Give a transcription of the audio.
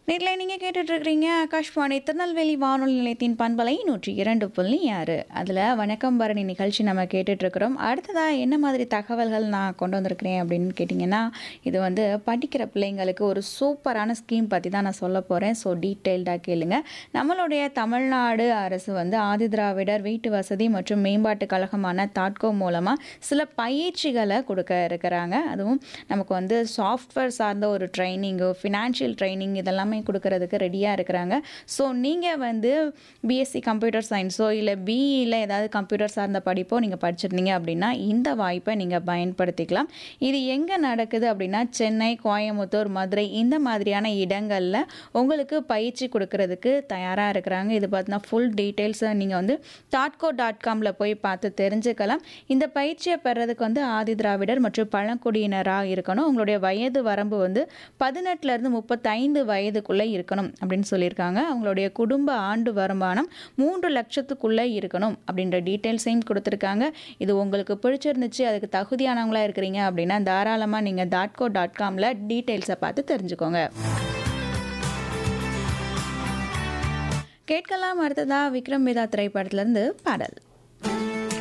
நேர்களை நீங்கள் கேட்டுட்ருக்கிறீங்க ஆகாஷ்வாணி திருநெல்வேலி வானொலி நிலையத்தின் பண்பலை நூற்றி இரண்டு புள்ளி ஆறு அதில் வணக்கம் பரணி நிகழ்ச்சி நம்ம கேட்டுட்ருக்குறோம் அடுத்ததாக என்ன மாதிரி தகவல்கள் நான் கொண்டு வந்திருக்கிறேன் அப்படின்னு கேட்டிங்கன்னா இது வந்து படிக்கிற பிள்ளைங்களுக்கு ஒரு சூப்பரான ஸ்கீம் பற்றி தான் நான் சொல்ல போகிறேன் ஸோ டீட்டெயில்டாக கேளுங்க நம்மளுடைய தமிழ்நாடு அரசு வந்து ஆதிதிராவிடர் வீட்டு வசதி மற்றும் மேம்பாட்டு கழகமான தாட்கோ மூலமாக சில பயிற்சிகளை கொடுக்க இருக்கிறாங்க அதுவும் நமக்கு வந்து சாஃப்ட்வேர் சார்ந்த ஒரு ட்ரைனிங்கு ஃபினான்ஷியல் ட்ரைனிங் இதெல்லாமே கொடுக்கறதுக்கு ரெடியாக இருக்கிறாங்க ஸோ நீங்கள் வந்து பிஎஸ்சி கம்ப்யூட்டர் சயின்ஸோ இல்லை பிஇயில் ஏதாவது கம்ப்யூட்டர் சார்ந்த படிப்போ நீங்கள் படிச்சிருந்தீங்க அப்படின்னா இந்த வாய்ப்பை நீங்கள் பயன்படுத்திக்கலாம் இது எங்கே நடக்குது அப்படின்னா சென்னை கோயம்புத்தூர் மதுரை இந்த மாதிரியான இடங்களில் உங்களுக்கு பயிற்சி கொடுக்கறதுக்கு தயாராக இருக்கிறாங்க இது பார்த்தீங்கன்னா ஃபுல் டீட்டெயில்ஸை நீங்கள் வந்து டாட்கோ டாட் காமில் போய் பார்த்து தெரிஞ்சுக்கலாம் இந்த பயிற்சியை பெறதுக்கு வந்து ஆதி திராவிடர் மற்றும் பழங்குடியினராக இருக்கணும் உங்களுடைய வயது வரம்பு வந்து பதினெட்டுலேருந்து முப்பத்தைந்து வயதுக்குள்ளே இருக்கணும் அப்படின்னு சொல்லியிருக்காங்க அவங்களுடைய குடும்ப ஆண்டு வருமானம் மூன்று லட்சத்துக்குள்ளே இருக்கணும் அப்படின்ற டீட்டெயில்ஸையும் கொடுத்துருக்காங்க இது உங்களுக்கு பிடிச்சிருந்துச்சு அதுக்கு தகுதியானவங்களா இருக்கிறீங்க அப்படின்னா தாராளமாக நீங்கள் டாட்கோ டாட் காமில் டீட்டெயில்ஸை பார்த்து தெரிஞ்சுக்கோங்க கேட்கலாம் அடுத்ததா விக்ரம் வேதா திரைப்படத்திலேருந்து பாடல்